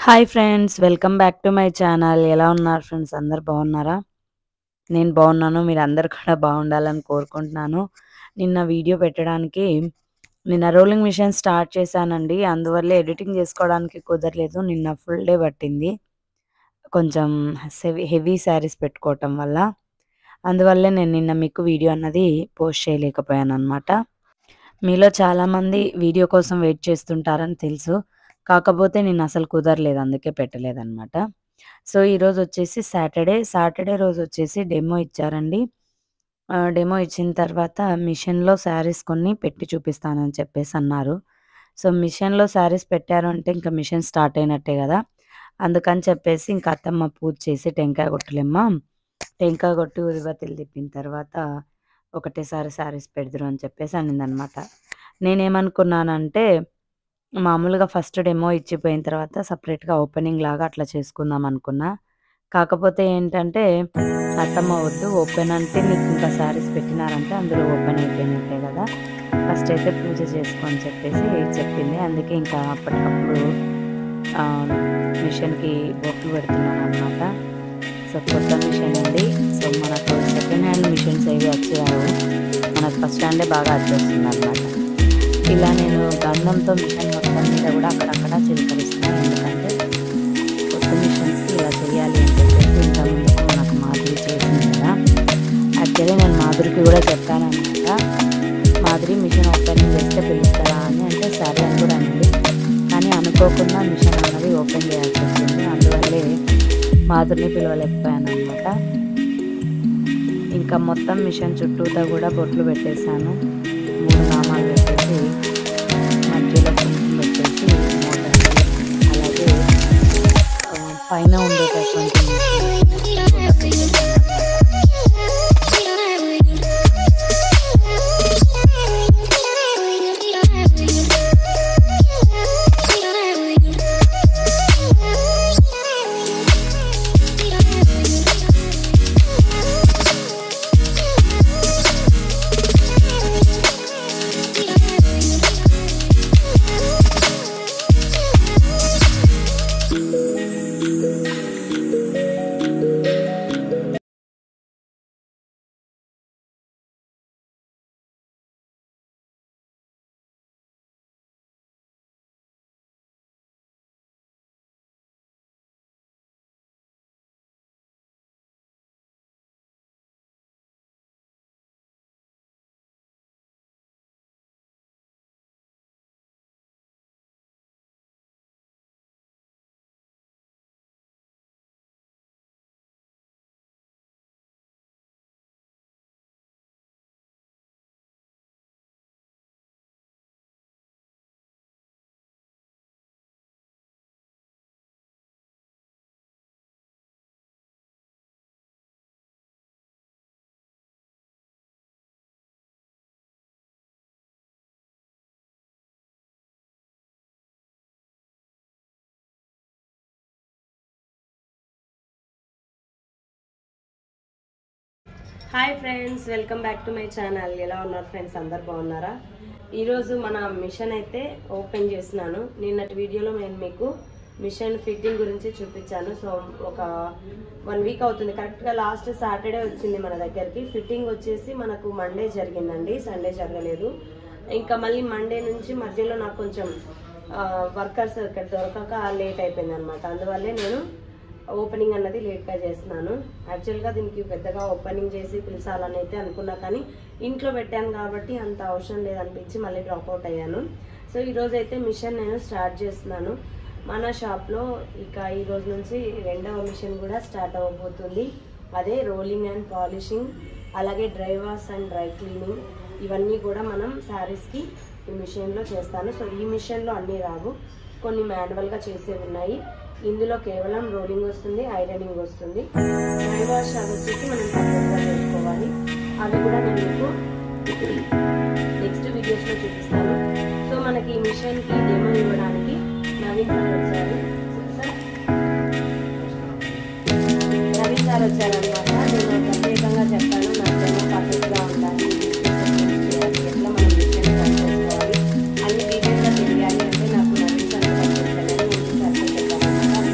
Hi friends welcome back to my channel ఎలా ఉన్నారు friends అందరు బాగున్నారా నేను బాగున్నాను మీరు అందరు కూడా బాగుండాలని కోరుకుంటున్నాను నిన్న వీడియో పెట్టడానికి నిన్న రోలింగ్ మిషన్ స్టార్ట్ చేశానండి అందువల్ల ఎడిటింగ్ చేసుకోవడానికి కుదరలేదు నిన్న ఫుల్ డే పట్టింది కొంచెం హెవీ హెవీ శారీస్ పెట్టుకోవటం వల్ల అందువల్లే నేను నిన్న మీకు వీడియో అన్నది పోస్ట్ చేయలేకపోయాను అనమాట మీలో చాలామంది వీడియో కోసం వెయిట్ చేస్తుంటారని తెలుసు కాకపోతే నేను అసలు కుదరలేదు అందుకే పెట్టలేదన్నమాట సో ఈరోజు వచ్చేసి సాటర్డే సాటర్డే రోజు వచ్చేసి డెమో ఇచ్చారండి ఆ, డెమో ఇచ్చిన తర్వాత మిషన్లో శారీస్ కొన్ని పెట్టి చూపిస్తానని చెప్పేసి అన్నారు సో మిషన్లో శారీస్ పెట్టారు అంటే ఇంకా మిషన్ స్టార్ట్ అయినట్టే కదా అందుకని చెప్పేసి ఇంకా అత్తమ్మ పూజ చేసి టెంకాయ కొట్టలేమ్మా టెంకాయ కొట్టి ఉదిబత్తిలు తిప్పిన తర్వాత ఒకటేసారి శారీస్ పెడదురు అని చెప్పేసి అనిందనమాట నేనేమనుకున్నానంటే మామూలుగా ఫస్ట్ డెమో ఇచ్చిపోయిన తర్వాత సపరేట్గా ఓపెనింగ్ లాగా అట్లా చేసుకుందాం అనుకున్నా కాకపోతే ఏంటంటే అత్తమ్మ వద్దు ఓపెన్ అంటే నీకు ఇంకా శారీస్ పెట్టినారంటే అందులో ఓపెన్ అయిపోయినట్టే కదా ఫస్ట్ అయితే పూజ చేసుకొని చెప్పేసి చెప్పింది అందుకే ఇంకా అప్పటికప్పుడు ఆ, మిషన్కి బొట్లు పెడుతున్నాను అనమాట సో కొత్త మిషన్ అండి సో మనకు సెకండ్ హ్యాండ్ మిషన్స్ ఏవి వచ్చావు మనకు ఫస్ట్ హ్యాండే బాగా వచ్చేస్తుంది అనమాట ఇలా నేను గంధంతో మిషన్ మొత్తం మీద కూడా అక్కడక్కడ చిలకరిస్తాను ఎందుకంటే కొత్త మిషన్స్కి ఇలా చేయాలి అని చెప్పేసి ఇంత ముందుకు నాకు మాధురి చేసింది కదా యాక్చువల్లీ నేను మాధురికి కూడా చెప్పాను అనమాట మాధురి మిషన్ ఓపెనింగ్ చేస్తే పిలుస్తారా అని అంటే సరే అని కూడా అనింది కానీ అనుకోకుండా మిషన్ అన్నది ఓపెన్ చేయాల్సి వచ్చింది అందువల్లే మాధురిని పిలవలేకపోయాను అనమాట ఇంకా మొత్తం మిషన్ చుట్టూతా కూడా బొట్లు పెట్టేశాను మూడు నామాలు పెట్టేసి మధ్యలో కుంకుమ పెట్టేసి మోటార్ అలాగే ఆ, పైన ఉండేటటువంటి hi friends welcome back to my channel ఎలా ఉన్నారు ఫ్రెండ్స్ అందరు బాగున్నారా ఈరోజు మన మిషన్ అయితే ఓపెన్ చేసినాను నిన్నటి వీడియోలో నేను మీకు మిషన్ ఫిట్టింగ్ గురించి చూపించాను సో ఒక వన్ వీక్ అవుతుంది కరెక్ట్గా లాస్ట్ సాటర్డే వచ్చింది మన దగ్గరికి ఫిట్టింగ్ వచ్చేసి మనకు మండే జరిగిందండి సండే జరగలేదు ఇంకా మళ్ళీ మండే నుంచి మధ్యలో నాకు కొంచెం వర్కర్స్ ఇక్కడ దొరకక లేట్ అయిపోయింది అనమాట అందువల్లే నేను ఓపెనింగ్ అన్నది లేట్గా చేస్తున్నాను యాక్చువల్గా దీనికి పెద్దగా ఓపెనింగ్ చేసి పిలిచాలని అయితే అనుకున్నా కానీ ఇంట్లో పెట్టాను కాబట్టి అంత అవసరం లేదనిపించి మళ్ళీ డ్రాప్ అవుట్ అయ్యాను సో ఈరోజు అయితే మిషన్ నేను స్టార్ట్ చేస్తున్నాను మన షాప్లో ఇక ఈ రోజు నుంచి రెండవ మిషన్ కూడా స్టార్ట్ అవ్వబోతుంది అదే రోలింగ్ అండ్ పాలిషింగ్ అలాగే dry wash and dry cleaning ఇవన్నీ కూడా మనం శారీస్కి ఈ మిషన్లో చేస్తాను సో ఈ మిషన్లో అన్నీ రావు కొన్ని మాన్యువల్గా చేసేవి ఉన్నాయి ఇందులో కేవలం రోలింగ్ వస్తుంది ఐరనింగ్ వస్తుంది డ్రై వాష్ అది వచ్చేసి మనం పద్ధతిగా చేసుకోవాలి అవి కూడా నేను మీకు నెక్స్ట్ వీడియోస్లో చూపిస్తాను సో మనకి ఈ మిషన్కి డెమో ఇవ్వడానికి నవీన్ సార్ వచ్చారు సార్ నవీన్ సార్ వచ్చారనమాట నేను ప్రత్యేకంగా చెప్పాను నా డెమో పద్ధతిగా ఉండాలి ఎట్లా మనం మిషన్ రన్ చేసుకోవాలి అన్ని డీటెయిల్గా తెలియాలి అంటే నాకు నవీన్ సార్ చెప్పాను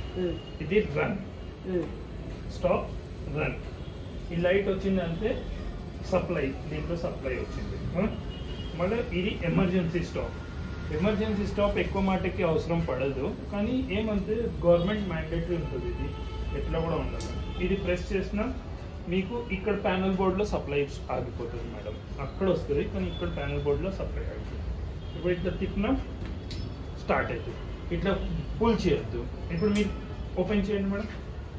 ఉమ్, ఇది రన్ ఉమ్, స్టాప్ రన్ ఈ లైట్ వచ్చిందంటే సప్లై దీంట్లో సప్లై వచ్చింది ఆ? మళ్ళీ ఇది ఎమర్జెన్సీ స్టాప్ ఎమర్జెన్సీ స్టాప్ ఎక్కువ మాటకి అవసరం పడదు కానీ ఏమంటే గవర్నమెంట్ మ్యాండేటరీ ఉంటుంది ఇది ఎట్లా కూడా ఉండదు ఇది ప్రెస్ చేసినా మీకు ఇక్కడ ప్యానల్ బోర్డులో సప్లై ఆగిపోతుంది మేడం అక్కడ వస్తుంది కానీ ఇక్కడ ప్యానల్ బోర్డులో సప్లై ఆగిపోతుంది ఇప్పుడు ఇట్లా తిప్పినా స్టార్ట్ అవుతుంది ఇట్లా పుల్ చేయొద్దు ఇప్పుడు మీరు ఓపెన్ చేయండి మేడం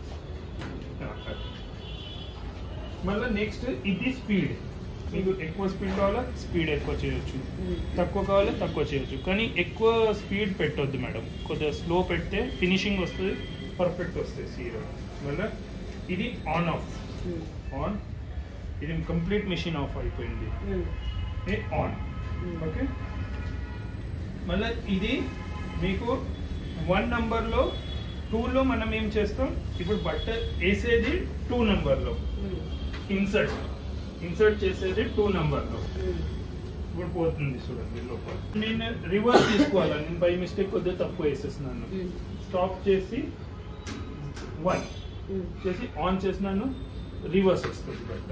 మళ్ళీ నెక్స్ట్ ఇది స్పీడ్ మీకు ఎక్కువ స్పీడ్ కావాలా స్పీడ్ ఎక్కువ చేయొచ్చు ఉమ్. తక్కువ కావాలా తక్కువ చేయొచ్చు కానీ ఎక్కువ స్పీడ్ పెట్టొద్దు మేడం కొద్దిగా స్లో పెడితే ఫినిషింగ్ వస్తుంది పర్ఫెక్ట్ వస్తుంది సీరో మళ్ళీ ఇది ఆన్ ఆఫ్ ఉమ్, ఆన్ ఇది కంప్లీట్ మిషన్ ఆఫ్ అయిపోయింది ఉమ్, ఇది ఆన్ ఓకే మళ్ళీ ఇది మీకు వన్ నంబర్లో టూలో మనం ఏం చేస్తాం ఇప్పుడు బట్ట వేసేది టూ నంబర్లో ఉమ్, ఇన్సర్ట్ ఇన్సర్ట్ చేసేది టూ నంబర్లో ఉమ్, ఇప్పుడు పోతుంది చూడండి లోపల నేను రివర్స్ తీసుకోవాలా నేను బై మిస్టేక్ కొద్దిగా తప్పు వేసేస్తున్నాను ఉమ్, స్టాప్ చేసి వన్ ఉమ్, చేసి ఆన్ చేసినాను రివర్స్ వస్తుంది బట్ట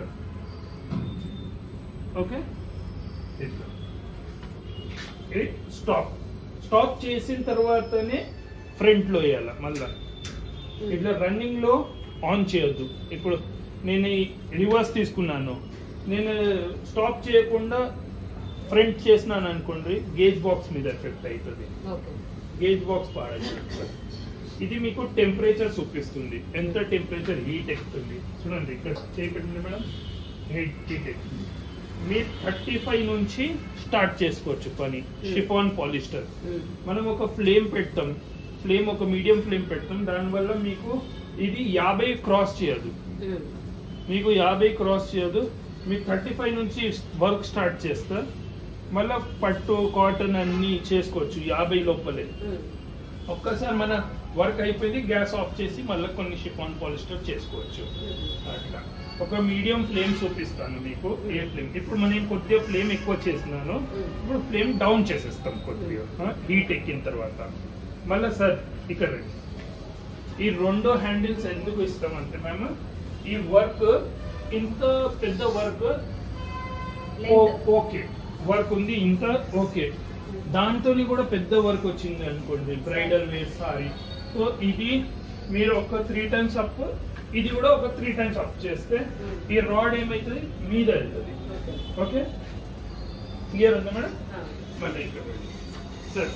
ఓకే ఇట్లా ఇది స్టాప్ స్టాప్ చేసిన తర్వాతనే ఫ్రంట్ లో వేయాలి మళ్ళా ఉమ్. ఇట్లా రన్నింగ్ లో ఆన్ చేయొద్దు ఇప్పుడు నేను ఈ రివర్స్ తీసుకున్నాను నేను స్టాప్ చేయకుండా ఫ్రంట్ చేసినాను అనుకోండి గేజ్ బాక్స్ మీద ఎఫెక్ట్ అవుతుంది ఓకే గేజ్ బాక్స్ పాడైపోతుంది ఇది మీకు టెంపరేచర్ చూపిస్తుంది ఎంత టెంపరేచర్ హీట్ ఎక్కుతుంది చూడండి ఇక్కడ చేయబడింది మేడం హీట్ హీట్ ఎక్కుతుంది మీరు థర్టీ ఫైవ్ నుంచి స్టార్ట్ చేసుకోవచ్చు పని షిఫాన్ పాలిస్టర్ ఉమ్, మనం ఒక ఫ్లేమ్ పెడతాం ఫ్లేమ్ ఒక మీడియం ఫ్లేమ్ పెడతాం దానివల్ల మీకు ఇది యాభై క్రాస్ చేయదు ఉమ్, మీకు యాభై క్రాస్ చేయదు మీకు థర్టీ ఫైవ్ నుంచి వర్క్ స్టార్ట్ చేస్తారు మళ్ళీ పట్టు కాటన్ అన్ని చేసుకోవచ్చు యాభై లోపలే ఉమ్, ఒక్కసారి మన వర్క్ అయిపోయింది గ్యాస్ ఆఫ్ చేసి మళ్ళీ కొన్ని షిఫాన్ పాలిస్టర్ చేసుకోవచ్చు ఉమ్. అట్లా ఒక మీడియం ఫ్లేమ్ చూపిస్తాను మీకు ఏ ఫ్లేమ్ ఇప్పుడు మనం కొద్దిగా ఫ్లేమ్ ఎక్కువ చేసినాను ఇప్పుడు ఫ్లేమ్ డౌన్ చేసేస్తాం కొద్దిగా హీట్ ఎక్కిన తర్వాత మళ్ళీ సార్ ఇక్కడ రండి. ఈ రెండో హ్యాండిల్స్ ఎందుకు ఇస్తామంటే మేము ఈ వర్క్ ఇంత పెద్ద వర్క్ Length. ఓకే వర్క్ ఉంది ఇంత ఓకే దాంతో కూడా పెద్ద వర్క్ వచ్చింది అనుకోండి బ్రైడల్ వేర్ సారీ సో ఇది మీరు ఒక త్రీ టైమ్స్ అప్ ఇది కూడా ఒక త్రీ టైమ్స్ అప్ చేస్తే ఈ రాడ్ ఏమవుతుంది మీద వెళ్తుంది ఓకే ఓకే క్లియర్ ఉందా మేడం ఆ. మళ్ళీ ఇక్కడ రండి. సార్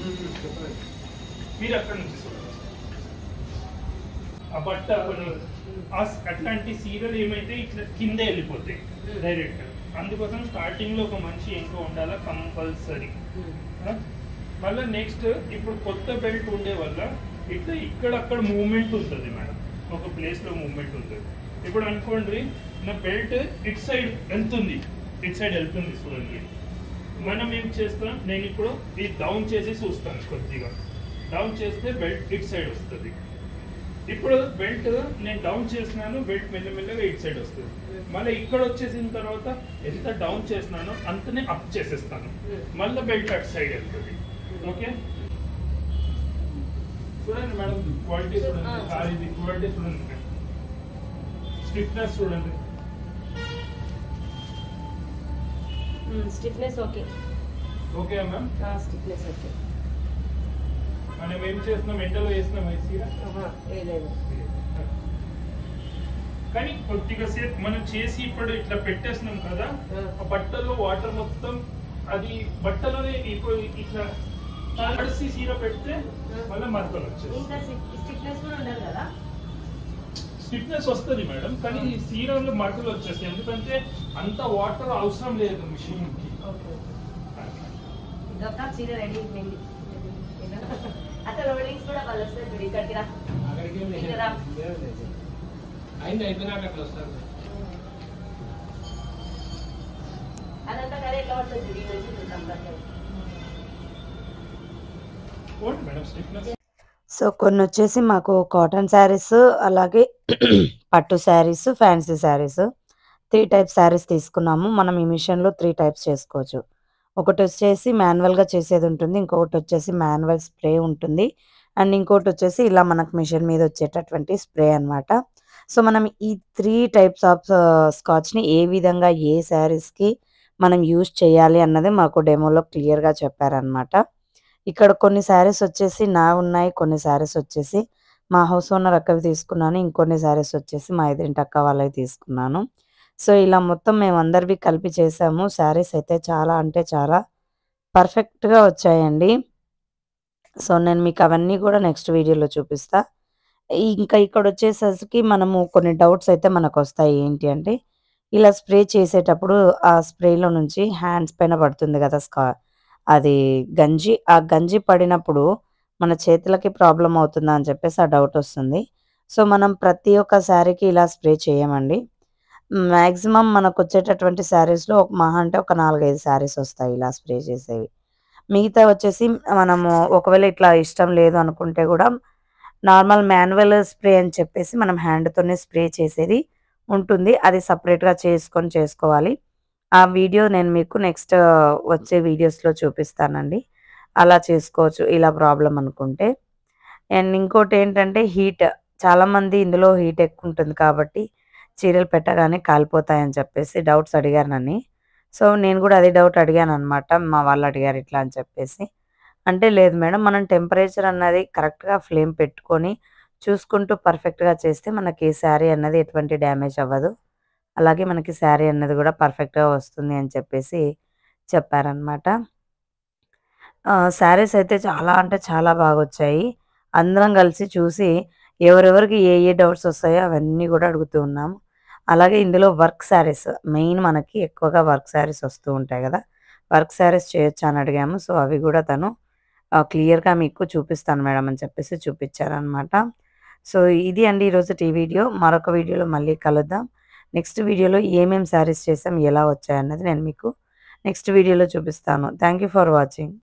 మీరు అక్కడ నుంచి చూడండి ఆ బట్ట కొన్ని ఆ స్- అట్లాంటి సీరియల్ ఏమైతే ఇట్లా కింద వెళ్ళిపోతాయి డైరెక్ట్ అందుకోసం స్టార్టింగ్ లో ఒక మంచి ఎంక ఉండాలా కంపల్సరీ ఉమ్, మళ్ళీ నెక్స్ట్ ఇప్పుడు కొత్త బెల్ట్ ఉండే వల్ల ఇట్లా ఇక్కడ అక్కడ మూవ్మెంట్ ఉంటుంది మేడం ఒక ప్లేస్ లో మూవ్మెంట్ ఉంటుంది ఇప్పుడు అనుకోండి నా బెల్ట్ ఇట్ సైడ్ వెళ్తుంది ఇట్ సైడ్ వెళ్తుంది చూడండి మనం ఏం చేస్తాం నేను ఇప్పుడు ఇది డౌన్ చేసి చూస్తాను కొద్దిగా డౌన్ చేస్తే బెల్ట్ ఇట్ సైడ్ వస్తుంది ఇప్పుడు బెల్ట్ నేను డౌన్ చేసినాను బెల్ట్ మెల్లమెల్లగా ఇట్ సైడ్ వస్తుంది మళ్ళీ ఇక్కడ వచ్చేసిన తర్వాత ఎంత డౌన్ చేసినానో అంతనే అప్ చేసేస్తాను మళ్ళీ బెల్ట్ అటు సైడ్ వెళ్తుంది ఓకే చూడండి మేడం క్వాలిటీ చూడండి ఆ. కార్ ఇది క్వాలిటీ చూడండి స్టిఫ్నెస్ చూడండి stiffness okay okay ma'am stiffness okay మనం ఏం చేస్తున్నాం ఎండలో వేస్తున్నాం ఐసీగా లేదు కానీ కొద్దిగా సేపు మనం చేసి ఇప్పుడు ఇట్లా పెట్టేస్తున్నాం కదా ఆ బట్టలో వాటర్ మొత్తం అది బట్టలోనే ఇప్పుడు ఇట్లా తడిసి సీర పెడితే మళ్ళీ మరకలు వచ్చేది ఇంకా స్టిఫ్నెస్ కూడా ఉండదు కదా స్టిఫ్నెస్ వస్తుంది మేడం కానీ ఈ సీరంలో మరకలు వచ్చేస్తాయి ఎందుకంటే అంత వాటర్ అవసరం లేదు మిషన్ కి ఓకే ఇదొక చీర రెడీ అయిపోయింది అసలు రోలింగ్స్ కూడా వాళ్ళు వస్తుంది చూడు ఇక్కడికి రా ఇక్కడ రా అయింది అయిపోయినాక అట్లా వస్తారు అదంతా కదా ఎట్లా పడుతుంది చూడు ఈ నుంచి చూద్దాం బట్టలు. ఓకే మేడం స్టిఫ్నెస్ సో కొన్ని వచ్చేసి మాకు కాటన్ శారీస్ అలాగే పట్టు saris fancy saris three type saris తీసుకున్నాము మనం ఈ మిషన్లో త్రీ టైప్స్ చేసుకోవచ్చు ఒకటి వచ్చేసి మాన్యువల్గా చేసేది ఉంటుంది ఇంకొకటి వచ్చేసి మాన్యువల్ స్ప్రే ఉంటుంది అండ్ ఇంకోటి వచ్చేసి ఇలా మనకు మిషన్ మీద వచ్చేటటువంటి స్ప్రే అన్నమాట సో మనం ఈ త్రీ టైప్స్ ఆఫ్ స్కాచ్ని ఏ విధంగా ఏ శారీస్కి మనం యూజ్ చేయాలి అన్నది మాకు డెమోలో క్లియర్గా చెప్పారనమాట ఇక్కడ కొన్ని శారీస్ వచ్చేసి నా ఉన్నాయి కొన్ని శారీస్ వచ్చేసి మా హౌస్ ఓనర్ అక్కవి తీసుకున్నాను ఇంకొన్ని శారీస్ వచ్చేసి మా ఎదురింటి అక్క వాళ్ళవి తీసుకున్నాను సో ఇలా మొత్తం మేము అందరివి కలిపి చేసాము శారీస్ అయితే చాలా అంటే చాలా పర్ఫెక్ట్గా వచ్చాయండి సో నేను మీకు అవన్నీ కూడా నెక్స్ట్ వీడియోలో చూపిస్తా ఇంకా ఇక్కడ వచ్చేసరికి మనము కొన్ని డౌట్స్ అయితే మనకు వస్తాయి ఏంటి అంటే ఇలా స్ప్రే చేసేటప్పుడు ఆ స్ప్రేలో నుంచి హ్యాండ్స్ పైన పడుతుంది కదా స్కా అది గంజి ఆ గంజి పడినప్పుడు మన చేతులకి ప్రాబ్లం అవుతుందా అని చెప్పేసి ఆ డౌట్ వస్తుంది సో మనం ప్రతి ఒక్క శారీకి ఇలా స్ప్రే చేయమండి మ్యాక్సిమం మనకు వచ్చేటటువంటి శారీస్లో ఒక మహా అంటే ఒక నాలుగైదు శారీస్ వస్తాయి ఇలా స్ప్రే చేసేవి మిగతా వచ్చేసి మనము ఒకవేళ ఇట్లా ఇష్టం లేదు అనుకుంటే కూడా నార్మల్ మాన్యువల్ స్ప్రే అని చెప్పేసి మనం హ్యాండ్తోనే స్ప్రే చేసేది ఉంటుంది అది సపరేట్గా చేసుకొని చేసుకోవాలి ఆ వీడియో నేను మీకు నెక్స్ట్ వచ్చే వీడియోస్లో చూపిస్తానండి అలా చేసుకోవచ్చు ఇలా ప్రాబ్లం అనుకుంటే అండ్ ఇంకోటి ఏంటంటే హీట్ చాలామంది ఇందులో హీట్ ఎక్కువ ఉంటుంది కాబట్టి చీరలు పెట్టగానే కాలిపోతాయని చెప్పేసి డౌట్స్ అడిగారు నన్ను సో నేను కూడా అదే డౌట్ అడిగాను అనమాట మా వాళ్ళు అడిగారు ఇట్లా అని చెప్పేసి అంటే లేదు మేడం మనం టెంపరేచర్ అన్నది కరెక్ట్గా ఫ్లేమ్ పెట్టుకొని చూసుకుంటూ పర్ఫెక్ట్గా చేస్తే మనకి శారీ అన్నది ఎటువంటి డ్యామేజ్ అవ్వదు అలాగే మనకి శారీ అన్నది కూడా పర్ఫెక్ట్గా వస్తుంది అని చెప్పేసి చెప్పారనమాట శారీస్ అయితే చాలా అంటే చాలా బాగా వచ్చాయి అందరం కలిసి చూసి ఎవరెవరికి ఏ ఏ డౌట్స్ వస్తాయో అవన్నీ కూడా అడుగుతూ ఉన్నాము అలాగే ఇందులో వర్క్ శారీస్ మెయిన్ మనకి ఎక్కువగా వర్క్ శారీస్ వస్తూ ఉంటాయి కదా వర్క్ శారీస్ చేయొచ్చు అని అడిగాము సో అవి కూడా తను క్లియర్గా మీకు చూపిస్తాను మేడం అని చెప్పేసి చూపించారనమాట సో ఇది అండి ఈరోజు టీ వీడియో మరొక వీడియోలో మళ్ళీ కలుద్దాం నెక్స్ట్ వీడియోలో ఏమేమి శారీస్ చేసాం ఎలా వచ్చాయన్నది నేను మీకు నెక్స్ట్ వీడియోలో చూపిస్తాను థ్యాంక్ యూ ఫర్ వాచింగ్